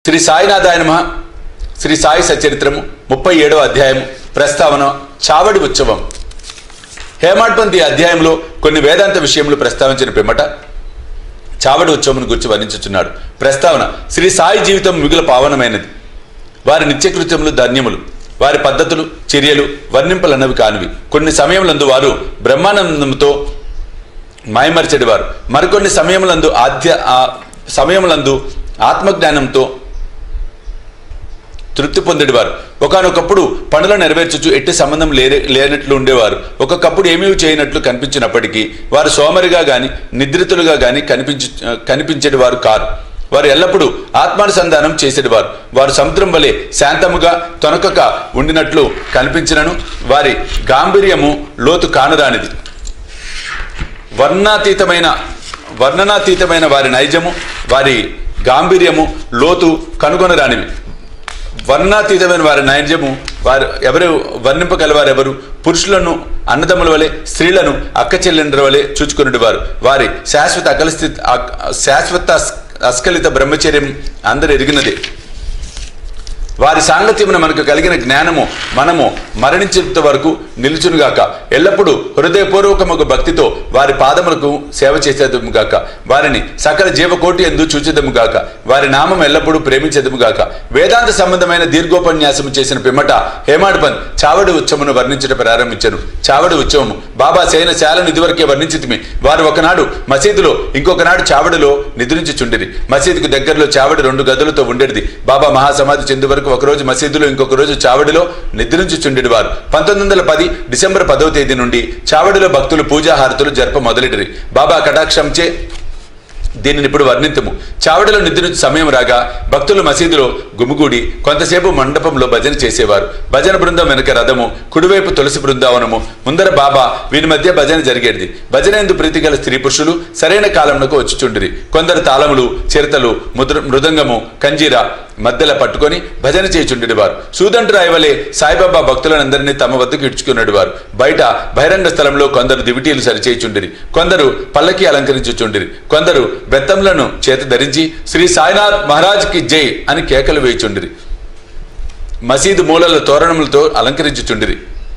శ్రీ సాయినాథాయ నమ శ్రీ సాయి సచరిత్రము ముప్పై ఏడవ అధ్యాయం ప్రస్తావన చావడి ఉత్సవం హేమాడ్పంతి అధ్యాయంలో కొన్ని వేదాంత విషయములు ప్రస్తావించిన పిమ్మట చావడి ఉత్సవం గురించి వర్ణించుచున్నాడు ప్రస్తావన శ్రీ సాయి జీవితం మిగుల పావనమైనది వారి నిత్యకృత్యములు ధన్యములు వారి పద్ధతులు చర్యలు వర్ణింపలన్నవి కానివి కొన్ని సమయములందు వారు బ్రహ్మానందంతో మాయమరిచెడివారు మరికొన్ని సమయములందు ఆధ్య ఆ సమయములందు ఆత్మజ్ఞానంతో తృప్తి పొందేవారు ఒకనొకప్పుడు పనులు నెరవేర్చుచు ఎట్టి సంబంధం లేని లేనట్లు ఉండేవారు ఒకప్పుడు ఏమీ చేయనట్లు కనిపించినప్పటికీ వారు సోమరిగా గాని నిద్రితులుగా గాని కనిపించు కనిపించేవారు కారు వారు ఎల్లప్పుడూ ఆత్మానుసంధానం చేసేవారు వారు సముద్రం వలె శాంతముగా తొనకక ఉండినట్లు కనిపించినను వారి గాంభీర్యము లోతు కానరానిది వర్ణాతీతమైన వర్ణనాతీతమైన వారి నైజము వారి గాంభీర్యము లోతు కనుగొనరానివి వర్ణాతీతమైన వారి నైజము వారు ఎవరు వర్ణింపగలవారెవరు పురుషులను అన్నదమ్ముల వలె స్త్రీలను అక్క చెల్లెండ్ర వలె చూచుకునేవారు వారి శాశ్వత అకలిస్థిత శాశ్వత అస్- అస్కలిత బ్రహ్మచర్యం అందరు ఎరిగినదే వారి సాంగత్యమున మనకు కలిగిన జ్ఞానము మనము మరణించేంత వరకు నిలుచునుగాక ఎల్లప్పుడూ హృదయపూర్వకముకు భక్తితో వారి పాదములకు సేవ చేసేదముగాక వారిని సకల జీవకోటి ఎందు చూచేదముగాక వారి నామం ఎల్లప్పుడూ ప్రేమించేదముగాక వేదాంత సంబంధమైన దీర్ఘోపన్యాసము చేసిన పిమ్మట హేమాడ్పన్ చావడి ఉత్సవమును వర్ణించడం ప్రారంభించను చావడి ఉత్సవము బాబా సేన శాలను ఇదివరకే వర్ణించితిమి వారు ఒకనాడు మసీదులో ఇంకొకనాడు చావడిలో నిద్రించుచుండిరి మసీదుకు దగ్గరలో చావడి రెండు గదులతో ఉండేది బాబా మహాసమాధి చెందు వరకు ఒకరోజు మసీదులో ఇంకొక రోజు చావడిలో నిద్రించుచుండేది వారు పంతొమ్మిది వందల పది డిసెంబర్ పదవ తేదీ నుండి చావడిలో భక్తులు పూజాహారతులు జరప మొదలెడిరి బాబా కటాక్షంచే దీనిని ఇప్పుడు వర్ణింతుము చావడిలో నిద్రించు సమయం రాగా భక్తులు మసీదులో గుమిగూడి కొంతసేపు మండపంలో భజన చేసేవారు భజన బృందం వెనుక రథము కుడివైపు తులసి బృందావనము ముందర బాబా వీరి మధ్య భజన జరిగేది భజన ఎందు ప్రీతి గల స్త్రీ పురుషులు సరైన కాలంలో వచ్చుచుండిరి కొందరు తాళములు చిరతలు ముద్ర మృదంగము కంజీర మధ్యలో పట్టుకొని భజన చేయుచుండేది వారు సూదంటు రాయవలే సాయిబాబా భక్తులందరినీ తమ వద్దకు ఇడ్చుకునేది వారు బయట బహిరంగ స్థలంలో కొందరు దివిటీలు సరిచేయుచుండిరి కొందరు పల్లకి అలంకరించుచుండిరి కొందరు బెత్తంలను చేత ధరించి శ్రీ సాయినాథ్ మహారాజ్కి జై అని కేకలు వేయుచుండిరి మసీదు మూలల తోరణములతో అలంకరించుచుండిరి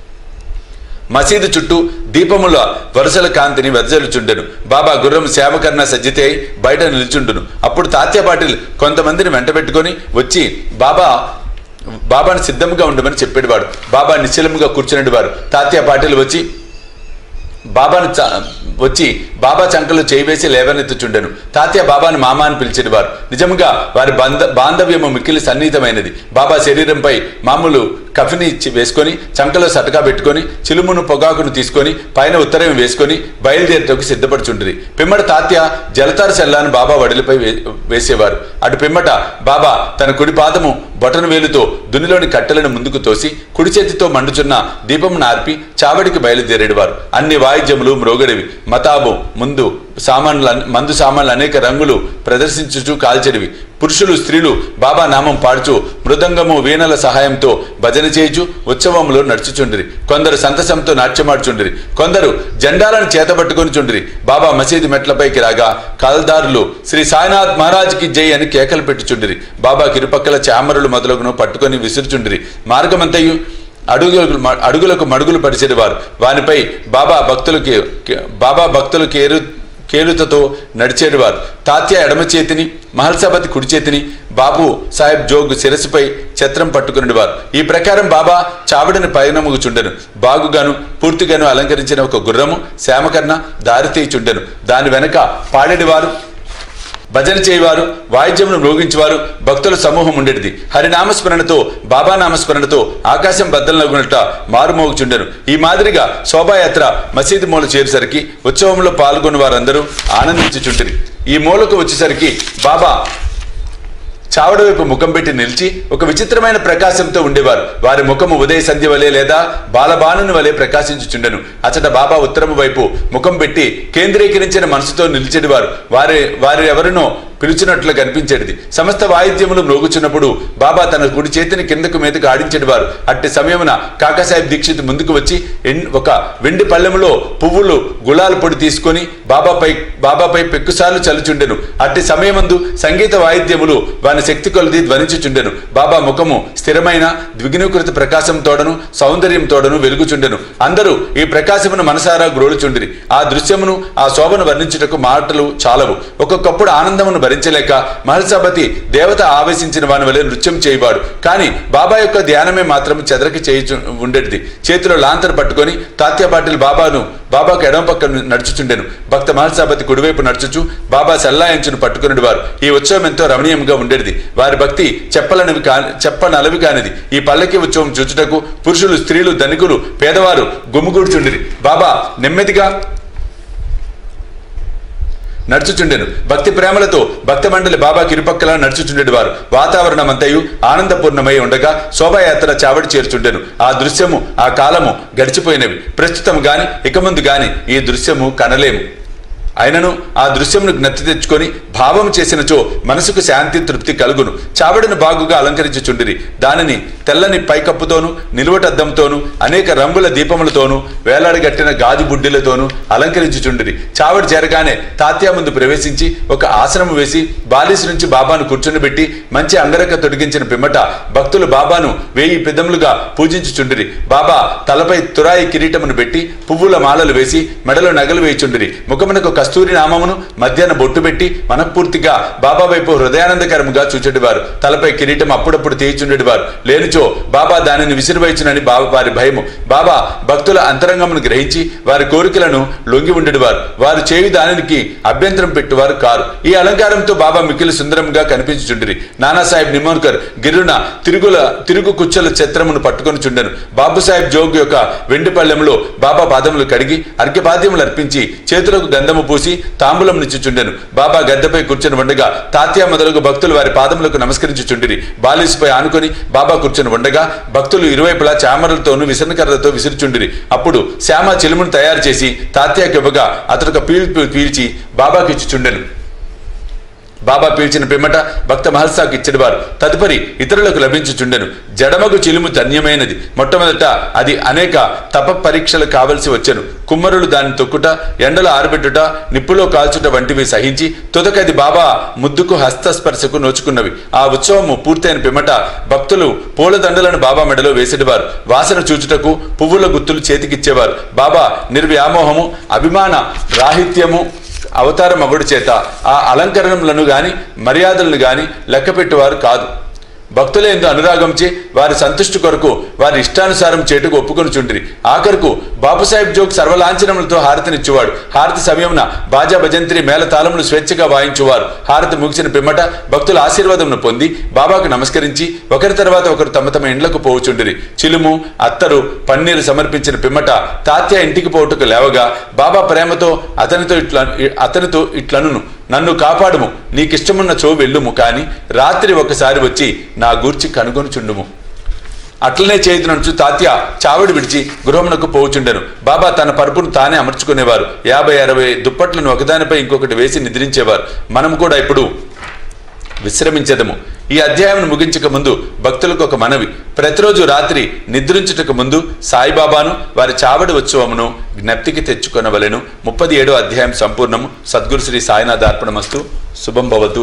మసీదు చుట్టూ దీపముల వరుసల కాంతిని వెదజల్లుచుండెను బాబా గుర్రం శ్యామకర్ణ సజ్జితే అయి బయట నిల్చుండును అప్పుడు తాత్య పాటిల్ కొంతమందిని వెంటబెట్టుకొని వచ్చి బాబా బాబాను సిద్ధంగా ఉండమని చెప్పేవాడు బాబా నిశ్చలముగా కూర్చునేవారు తాత్య పాటిల్ వచ్చి బాబాను చ- వచ్చి బాబా చంకలు చేయివేసి లేవనెత్తుచుండెను తాత్య బాబాను మామ అని పిలిచేవారు నిజంగా వారి బంధ బాంధవ్యము మిక్కిలి సన్నిహితమైనది బాబా శరీరంపై మామూలు కఫిని ఇచ్చి వేసుకొని చంకలో సటకా పెట్టుకొని చిలుమును పొగాకును తీసుకొని పైన ఉత్తరం వేసుకొని బయలుదేరటకు సిద్ధపడుచుండ్రి పిమ్మట తాత్య జలతారు సెల్లాను బాబా వడిలిపై వే- వేసేవారు అటు పిమ్మట బాబా తన కుడి పాదము బొటన వేలుతో దునిలోని కట్టెలను ముందుకు తోసి కుడి చేతితో మండుచున్న దీపం నార్పి చావడికి బయలుదేరేవారు అన్ని వాయిద్యములు మ్రోగడివి మతాబు ముందు సామాన్లు అన్- మందు సామాన్లు అనేక రంగులు ప్రదర్శించుచు కాల్చెడివి పురుషులు స్త్రీలు బాబా నామం పాడుచు మృదంగము వీణల సహాయంతో భజన చేయుచు ఉత్సవంలో నడుచుచుండిరి కొందరు సంతసంతో నాట్యమాడుచుండిరి కొందరు జెండాలను చేతబట్టుకొని చుండిరి బాబా మసీదు మెట్లపైకి రాగా కాల్దారులు శ్రీ సాయినాథ్ మహారాజ్కి జై అని కేకలు పెట్టుచుండిరి బాబా కిరుపక్కల చామరులు మొదలగును పట్టుకొని విసురుచుండిరి మార్గమంతయు అడుగులకు అడుగులకు మడుగులు పరిచేవారు వానిపై బాబా భక్తులకి బాబా భక్తులు కేరు కేలుతతో నడిచేవారు తాత్య ఎడమ చేతిని మహల్సాపతి కుడి చేతిని బాబు సాహెబ్ జోగ్ శిరస్సుపై ఛత్రం పట్టుకునేవారు ఈ ప్రకారం బాబా చావడిని పయనముగుచుండెను బాగుగాను పూర్తిగాను అలంకరించిన ఒక గుర్రము శ్యామకర్ణ దారి తీయుచుండెను దాని వెనక పాడేటివారు భజన చేయవారు వాయిద్యమును మ్రోగించేవారు భక్తుల సమూహం ఉండేది హరినామస్మరణతో బాబా నామస్మరణతో ఆకాశం బద్దలనగునట మారుమోగుచుండెను ఈ మాదిరిగా శోభాయాత్ర మసీదు మూల చేరేసరికి ఉత్సవంలో పాల్గొన్న వారందరూ ఆనందించుచుంటిరి ఈ మూలకు వచ్చేసరికి బాబా చావడ వైపు ముఖం పెట్టి నిలిచి ఒక విచిత్రమైన ప్రకాశంతో ఉండేవారు వారి ముఖము ఉదయ సంధ్య వలె లేదా బాలబాణుని వలె ప్రకాశించుచుండెను అచట బాబా ఉత్తరము వైపు ముఖం పెట్టి కేంద్రీకరించిన మనసుతో నిలిచేటివారు వారి వారి ఎవరినో పిలిచినట్లు కనిపించేది సమస్త వాయిద్యములు మ్రోగుచున్నప్పుడు బాబా తన కుడి చేతిని కిందకు మీదకు ఆడించేటి వారు అట్టి సమయమున కాకాసాహెబ్ దీక్షిత్ ముందుకు వచ్చి ఎన్- ఒక వెండి పళ్ళెములో పువ్వులు గులాల పొడి తీసుకొని బాబాపై బాబాపై పెక్కుసార్లు చల్లుచుండెను అట్టి సమయమందు సంగీత వాయిద్యములు వాని శక్తి కొలది ధ్వనించుచుండెను బాబా ముఖము స్థిరమైన ద్విగుణీకృత ప్రకాశం తోడను సౌందర్యం తోడను వెలుగుచుండెను అందరూ ఈ ప్రకాశమును మనసారా గ్రోలుచుండిరి ఆ దృశ్యమును ఆ శోభను వర్ణించుటకు మాటలు చాలవు ఒక్కొక్కప్పుడు ఆనందమును భరించలేక మహర్షభతి దేవత ఆవేశించిన వాని వలె నృత్యం చేయవాడు కానీ బాబా యొక్క ధ్యానమే మాత్రం చెదరకి చేయుచు ఉండేది చేతిలో లాంతర్ పట్టుకొని తాత్య పాటిల్ బాబాను బాబాకు ఎడమ పక్క నడుచుచుండెను భక్త మహర్షభతి కుడివైపు నడుచుచు బాబా సల్లాయంచును పట్టుకునేది వారు ఈ ఉత్సవం ఎంతో రమణీయంగా ఉండేది వారి భక్తి చెప్పలనివి కాని చెప్పనలవి కానిది ఈ పల్లకి ఉత్సవం చూచుటకు పురుషులు స్త్రీలు ధనికులు పేదవారు గుమ్ముగూడుచుండిరి బాబా నెమ్మదిగా నడుచుచుండెను భక్తి ప్రేమలతో భక్త మండలి బాబాకి ఇరుపక్కల నడుచుచుండెడు వారు వాతావరణం అంతయు ఆనందపూర్ణమై ఉండగా శోభాయాత్ర చావడి చేర్చుండెను ఆ దృశ్యము ఆ కాలము గడిచిపోయినవి ప్రస్తుతం గాని ఇక ముందు గాని ఈ దృశ్యము కనలేము అయినను ఆ దృశ్యమును జ్ఞప్తి తెచ్చుకొని భావం చేసినచో మనసుకు శాంతి తృప్తి కలుగును చావడిని బాగుగా అలంకరించుచుండిరి దానిని తెల్లని పైకప్పుతోనూ నిలువటద్దంతోనూ అనేక రంగుల దీపములతోనూ వేలాడగట్టిన గాజు బుడ్డిలతోనూ అలంకరించుచుండిరి చావడి చేరగానే తాత్యా ముందు ప్రవేశించి ఒక ఆసనము వేసి బాలిస్ నుంచి బాబాను కూర్చునిబెట్టి మంచి అంగరక తొడిగించిన పిమ్మట భక్తులు బాబాను వేయి పెదములుగా పూజించుచుండిరి బాబా తలపై తురాయి కిరీటమును పెట్టి పువ్వుల మాలలు వేసి మెడలో నగలు వేయుచుండిరి ముఖమునకు కస్తూరి నామమును మధ్యాహ్న బొట్టు పెట్టి మనఃపూర్తిగా బాబా వైపు హృదయానందకరముగా చూచెడివారు తలపై కిరీటం అప్పుడప్పుడు తీయిచుండేవారు లేనిచో బాబా దానిని విసిరివైచునని బాబా వారి భయము బాబా భక్తుల అంతరంగమును గ్రహించి వారి కోరికలను లొంగి ఉండేవారు వారు చేయు దానికి అభ్యంతరం పెట్టువారు కారు ఈ అలంకారంతో బాబా మిక్కిలి సుందరంగా కనిపించుచుండిరి నానాసాహెబ్ నిమోన్కర్ గిరున తిరుగుల తిరుగు కుచ్చల చిత్రమును పట్టుకొని చుండెను బాబు సాహెబ్ జోగ్ యొక్క వెండి పళ్ళెంలో బాబా పాదములు కడిగి అర్ఘ్యపాద్యములు అర్పించి చేతులకు గంధము పూసి తాంబూలం నిచ్చుచుండెను బాబా గద్దెపై కూర్చొని ఉండగా తాత్య మొదలగు భక్తులు వారి పాదములకు నమస్కరించుచుండిరి బాలిసుపై ఆనుకొని బాబా కూర్చొని ఉండగా భక్తులు ఇరువైపులా చామరలతోనూ విసనకర్రలతో విసిరిచుండిరి అప్పుడు శ్యామ చిలుమును తయారు చేసి తాత్యాకి ఇవ్వగా అతడు ఒక పీల్పు పీల్చి బాబాకి ఇచ్చుచుండెను బాబా పీల్చిన పిమ్మట భక్త మహల్సాకు ఇచ్చినవారు తదుపరి ఇతరులకు లభించుచుండెను జడమగు చిలుము ధన్యమైనది మొట్టమొదట అది అనేక తప పరీక్షలు కావలసి వచ్చెను కుమ్మరులు దాన్ని తొక్కుట ఎండలో ఆరబెట్టుట నిప్పులో కాల్చుట వంటివి సహించి తుదకది బాబా ముద్దుకు హస్తస్పర్శకు నోచుకున్నవి ఆ ఉత్సవము పూర్తయిన పిమ్మట భక్తులు పూలదండలను బాబా మెడలో వేసేటివారు వాసన చూచుటకు పువ్వుల గుత్తులు చేతికిచ్చేవారు బాబా నిర్వ్యామోహము అభిమాన రాహిత్యము అవతార మగుడు చేత ఆ అలంకరణలను గాని మర్యాదలను గాని లెక్కపెట్టేవారు కాదు భక్తులేందు అనురాగంచే వారి సంతుష్టి కొరకు వారి ఇష్టానుసారం చేటుకు ఒప్పుకొని చుండ్రి ఆఖరుకు బాబుసాహెబ్ జోగ్ సర్వలాంఛనములతో హారతినిచ్చేవాడు హారతి సమయమున బాజా భజంత్రి మేళతాళములు స్వేచ్ఛగా వాయించువారు హారతి ముగిసిన పిమ్మట భక్తుల ఆశీర్వాదమును పొంది బాబాకు నమస్కరించి ఒకరి తర్వాత ఒకరు తమ తమ ఇండ్లకు పోవుచుండిరి చిలుము అత్తరు పన్నీరు సమర్పించిన పిమ్మట తాత్య ఇంటికి పోవుటకు లేవగా బాబా ప్రేమతో అతనితో ఇట్లా అతనితో ఇట్లనును నన్ను కాపాడుము నీకిష్టమున్న చో వెళ్ళుము కాని రాత్రి ఒకసారి వచ్చి నా గూర్చి కనుగొనుచుండుము అట్లనే చేయుదునంచు తాత్య చావిడి విడిచి గృహమునకు పోవుచుండెను బాబా తన పరుపును తానే అమర్చుకునేవారు యాభై అరవై దుప్పట్లను ఒకదానిపై ఇంకొకటి వేసి నిద్రించేవారు మనం కూడా ఇప్పుడు విశ్రమించదము ఈ అధ్యాయం ముగించక ముందు భక్తులకు ఒక మనవి ప్రతిరోజు రాత్రి నిద్రించుటకు ముందు సాయిబాబాను వారి చావడి ఉత్సవమును జ్ఞప్తికి తెచ్చుకొనవలెను ముప్పది ఏడో అధ్యాయం సంపూర్ణము సద్గురు శ్రీ సాయినాథ్ అర్పణమస్తు శుభం భవతు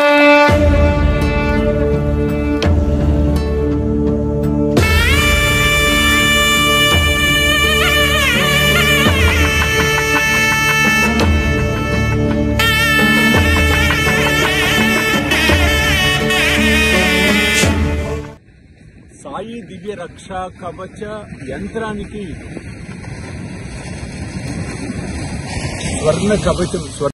సాయి దివ్య రక్ష కవచ యంత్రానికి స్వర్ణ కవచం స్వర్ణ